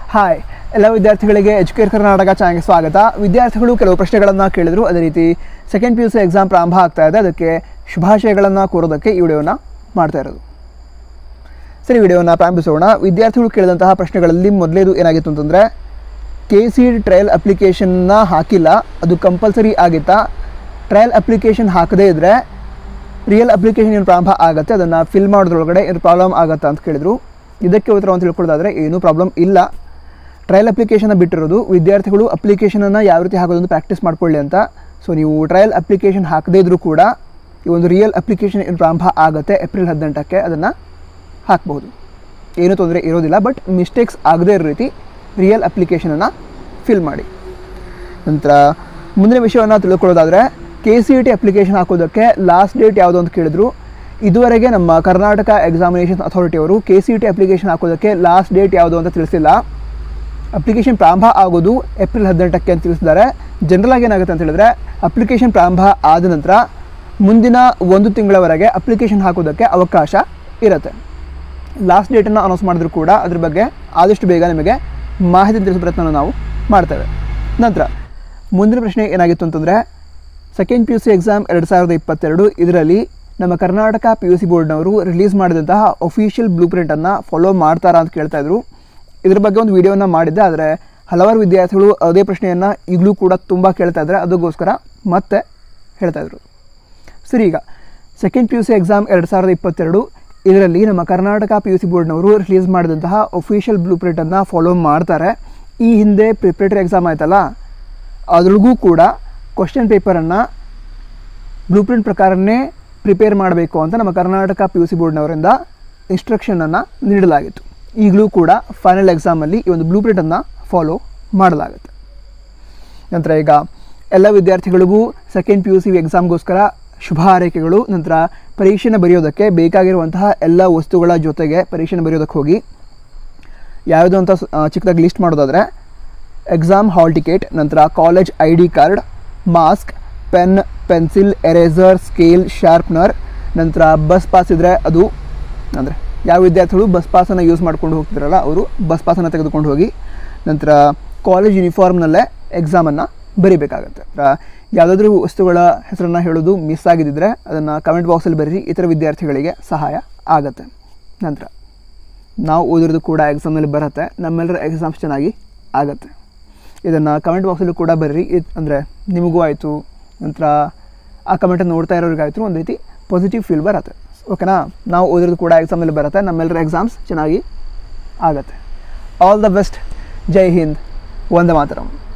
hi ಎಲ್ಲ ವಿದ್ಯಾರ್ಥಿಗಳಿಗೆ Educare Karnataka ಚಾನಲ್ಗೆ ಸ್ವಾಗತ ವಿದ್ಯಾರ್ಥಿಗಳು ಕೆಲವು ಪ್ರಶ್ನೆಗಳನ್ನು ಕೇಳಿದ್ರು ಅದೇ ರೀತಿ second P U C exam ಪ್ರಾರಂಭ ಆಗ್ತಾ ಇದೆ ಅದಕ್ಕೆ ಶುಭಾಶಯಗಳನ್ನು ಕೋರೋದಕ್ಕೆ ಈ ವಿಡಿಯೋನ ಮಾಡ್ತಾ ಇರೋದು ಸರಿ ವಿಡಿಯೋನ ಪ್ರಾರಂಭಿಸೋಣ ವಿದ್ಯಾರ್ಥಿಗಳು ಕೇಳಿದಂತಹ ಪ್ರಶ್ನೆಗಳಲ್ಲಿ ಮೊದಲೇದು ಏನಾಗಿತ್ತು ಅಂತಂದರೆ ಕೆ ಸಿ ಟ್ರಯಲ್ ಅಪ್ಲಿಕೇಶನ್ನ ಹಾಕಿಲ್ಲ ಅದು ಕಂಪಲ್ಸರಿ ಆಗಿತ್ತಾ ಟ್ರಯಲ್ ಅಪ್ಲಿಕೇಶನ್ ಹಾಕದೇ ಇದ್ದರೆ ರಿಯಲ್ ಅಪ್ಲಿಕೇಶನ್ ಏನು ಪ್ರಾರಂಭ ಆಗುತ್ತೆ ಅದನ್ನು ಫಿಲ್ ಮಾಡೋದ್ರೊಳಗಡೆ ಏನು ಪ್ರಾಬ್ಲಮ್ ಆಗುತ್ತಾ ಅಂತ ಕೇಳಿದ್ರು ಇದಕ್ಕೆ ಉತ್ತರವನ್ನು ತಿಳ್ಕೊಳ್ಳೋದಾದರೆ ಏನೂ ಪ್ರಾಬ್ಲಮ್ ಇಲ್ಲ ಟ್ರಯಲ್ ಅಪ್ಲಿಕೇಶನ್ನ ಬಿಟ್ಟಿರೋದು ವಿದ್ಯಾರ್ಥಿಗಳು ಅಪ್ಲಿಕೇಶನನ್ನು ಯಾವ ರೀತಿ ಹಾಕೋದನ್ನು ಪ್ರಾಕ್ಟೀಸ್ ಮಾಡ್ಕೊಳ್ಳಿ ಅಂತ ಸೊ ನೀವು ಟ್ರಯಲ್ ಅಪ್ಲಿಕೇಶನ್ ಹಾಕದೇ ಇದ್ರೂ ಕೂಡ ಈ ಒಂದು ರಿಯಲ್ ಅಪ್ಲಿಕೇಶನ್ ಏನು ಪ್ರಾರಂಭ ಆಗುತ್ತೆ ಏಪ್ರಿಲ್ ಹದಿನೆಂಟಕ್ಕೆ ಅದನ್ನು ಹಾಕ್ಬೋದು ಏನೂ ತೊಂದರೆ ಇರೋದಿಲ್ಲ ಬಟ್ ಮಿಸ್ಟೇಕ್ಸ್ ಆಗದೇ ಇರೋ ರೀತಿ ರಿಯಲ್ ಅಪ್ಲಿಕೇಶನನ್ನು ಫಿಲ್ ಮಾಡಿ ನಂತರ ಮುಂದಿನ ವಿಷಯವನ್ನು ತಿಳ್ಕೊಳ್ಳೋದಾದರೆ K C E T application ಹಾಕೋದಕ್ಕೆ ಲಾಸ್ಟ್ ಡೇಟ್ ಯಾವುದು ಅಂತ ಕೇಳಿದ್ರು ಇದುವರೆಗೆ ನಮ್ಮ ಕರ್ನಾಟಕ ಎಕ್ಸಾಮಿನೇಷನ್ ಅಥಾರಿಟಿಯವರು K C E T application ಹಾಕೋದಕ್ಕೆ ಲಾಸ್ಟ್ ಡೇಟ್ ಯಾವುದು ಅಂತ ತಿಳಿಸಿಲ್ಲ ಅಪ್ಲಿಕೇಶನ್ ಪ್ರಾರಂಭ ಆಗೋದು ಏಪ್ರಿಲ್ ಹದಿನೆಂಟಕ್ಕೆ ಅಂತ ತಿಳಿಸಿದ್ದಾರೆ ಜನರಲ್ ಆಗಿ ಏನಾಗುತ್ತೆ ಅಂತ ಹೇಳಿದ್ರೆ ಅಪ್ಲಿಕೇಶನ್ ಪ್ರಾರಂಭ ಆದ ನಂತರ ಮುಂದಿನ ಒಂದು ತಿಂಗಳವರೆಗೆ ಅಪ್ಲಿಕೇಶನ್ ಹಾಕೋದಕ್ಕೆ ಅವಕಾಶ ಇರುತ್ತೆ ಲಾಸ್ಟ್ ಡೇಟನ್ನು ಅನೌನ್ಸ್ ಮಾಡಿದ್ರು ಕೂಡ ಅದ್ರ ಬಗ್ಗೆ ಆದಷ್ಟು ಬೇಗ ನಿಮಗೆ ಮಾಹಿತಿ ತಿಳಿಸೋ ಪ್ರಯತ್ನ ನಾವು ಮಾಡ್ತೇವೆ ನಂತರ ಮುಂದಿನ ಪ್ರಶ್ನೆ ಏನಾಗಿತ್ತು ಅಂತಂದರೆ second P U C exam ಎರಡು ಸಾವಿರದ ಇಪ್ಪತ್ತೆರಡು ಇದರಲ್ಲಿ ನಮ್ಮ ಕರ್ನಾಟಕ ಪಿ ಯು ಸಿ ಬೋರ್ಡ್ನವರು ರಿಲೀಸ್ ಮಾಡಿದಂತಹ ಒಫಿಷಿಯಲ್ ಬ್ಲೂ ಪ್ರಿಂಟನ್ನು ಫಾಲೋ ಮಾಡ್ತಾರಾ ಅಂತ ಕೇಳ್ತಾ ಇದ್ರು ಇದ್ರ ಬಗ್ಗೆ ಒಂದು ವಿಡಿಯೋನ ಮಾಡಿದ್ದೆ ಆದರೆ ಹಲವಾರು ವಿದ್ಯಾರ್ಥಿಗಳು ಅದೇ ಪ್ರಶ್ನೆಯನ್ನು ಈಗಲೂ ಕೂಡ ತುಂಬ ಕೇಳ್ತಾ ಇದ್ದಾರೆ ಅದಕ್ಕೋಸ್ಕರ ಮತ್ತೆ ಹೇಳ್ತಾ ಇದ್ರು ಸರಿ ಈಗ second P U C exam ಎರಡು ಸಾವಿರದ ಇಪ್ಪತ್ತೆರಡು ಇದರಲ್ಲಿ ನಮ್ಮ ಕರ್ನಾಟಕ ಪಿ ಯು ಸಿ ಬೋರ್ಡ್ನವರು ರಿಲೀಸ್ ಮಾಡಿದಂತಹ ಒಫಿಷಿಯಲ್ ಬ್ಲೂ ಪ್ರಿಂಟನ್ನು ಫಾಲೋ ಮಾಡ್ತಾರೆ ಈ ಹಿಂದೆ ಪ್ರಿಪ್ರೇಟರಿ ಎಕ್ಸಾಮ್ ಆಯ್ತಲ್ಲ ಅದ್ರೊಳಗೂ ಕೂಡ ಕ್ವಶನ್ ಪೇಪರನ್ನು ಬ್ಲೂ ಪ್ರಿಂಟ್ ಪ್ರಕಾರನೇ ಪ್ರಿಪೇರ್ ಮಾಡಬೇಕು ಅಂತ ನಮ್ಮ ಕರ್ನಾಟಕ ಪಿ ಯು ಸಿ ಬೋರ್ಡ್ನವರಿಂದ ಇನ್ಸ್ಟ್ರಕ್ಷನನ್ನು ನೀಡಲಾಗಿತ್ತು ಈಗಲೂ ಕೂಡ ಫೈನಲ್ ಎಕ್ಸಾಮಲ್ಲಿ ಈ ಒಂದು ಬ್ಲೂ ಪ್ರಿಂಟನ್ನು ಫಾಲೋ ಮಾಡಲಾಗುತ್ತೆ ನಂತರ ಈಗ ಎಲ್ಲ ವಿದ್ಯಾರ್ಥಿಗಳಿಗೂ ಸೆಕೆಂಡ್ ಪಿ ಯು ಸಿ ಎಕ್ಸಾಮ್ಗೋಸ್ಕರ ಶುಭ ಹಾರೈಕೆಗಳು ನಂತರ ಪರೀಕ್ಷೆನ ಬರೆಯೋದಕ್ಕೆ ಬೇಕಾಗಿರುವಂತಹ ಎಲ್ಲ ವಸ್ತುಗಳ ಜೊತೆಗೆ ಪರೀಕ್ಷೆನ ಬರೆಯೋದಕ್ಕೆ ಹೋಗಿ ಯಾವುದು ಅಂತ ಸ- ಆ, ಚಿಕ್ಕದಾಗಿ ಲಿಸ್ಟ್ ಮಾಡೋದಾದರೆ ಎಕ್ಸಾಮ್ ಹಾಲ್ ಟಿಕೆಟ್ ನಂತರ college I D card mask pen pencil eraser scale sharpener ನಂತರ ಬಸ್ ಪಾಸ್ ಇದ್ದರೆ ಅದು ಅಂದರೆ ಯಾವ ವಿದ್ಯಾರ್ಥಿಗಳು ಬಸ್ ಪಾಸನ್ನು ಯೂಸ್ ಮಾಡ್ಕೊಂಡು ಹೋಗ್ತಿರಲ್ಲ ಅವರು ಬಸ್ ಪಾಸನ್ನು ತೆಗೆದುಕೊಂಡು ಹೋಗಿ ನಂತರ ಕಾಲೇಜ್ ಯೂನಿಫಾರ್ಮ್ನಲ್ಲೇ ಎಕ್ಸಾಮನ್ನು ಬರೀಬೇಕಾಗತ್ತೆ ಯಾವುದಾದ್ರೂ ವಸ್ತುಗಳ ಹೆಸರನ್ನು ಹೇಳೋದು ಮಿಸ್ ಆಗಿದ್ದಿದ್ರೆ ಅದನ್ನು ಕಮೆಂಟ್ ಬಾಕ್ಸಲ್ಲಿ ಬರೀರಿ ಇತರ ವಿದ್ಯಾರ್ಥಿಗಳಿಗೆ ಸಹಾಯ ಆಗುತ್ತೆ ನಂತರ ನಾವು ಓದಿರೋದು ಕೂಡ ಎಕ್ಸಾಮ್ನಲ್ಲಿ ಬರುತ್ತೆ ನಮ್ಮೆಲ್ಲರ ಎಕ್ಸಾಮ್ಸ್ ಚೆನ್ನಾಗಿ ಆಗುತ್ತೆ ಇದನ್ನು ಕಮೆಂಟ್ ಬಾಕ್ಸಲ್ಲಿ ಕೂಡ ಬರ್ರಿ ಇದು ಅಂದರೆ ನಿಮಗೂ ಆಯಿತು ನಂತರ ಆ ಕಮೆಂಟನ್ನು ನೋಡ್ತಾ ಇರೋರಿಗಾಯ್ತು ಒಂದು ರೀತಿ ಪಾಸಿಟಿವ್ ಫೀಲ್ ಬರುತ್ತೆ ಓಕೆನಾ ನಾವು ಓದಿರೋದು ಕೂಡ ಎಕ್ಸಾಮಲ್ಲಿ ಬರುತ್ತೆ ನಮ್ಮೆಲ್ಲರ ಎಕ್ಸಾಮ್ಸ್ ಚೆನ್ನಾಗಿ ಆಗುತ್ತೆ ಆಲ್ ದ ಬೆಸ್ಟ್ ಜೈ ಹಿಂದ್ ವಂದೇ ಮಾತರಂ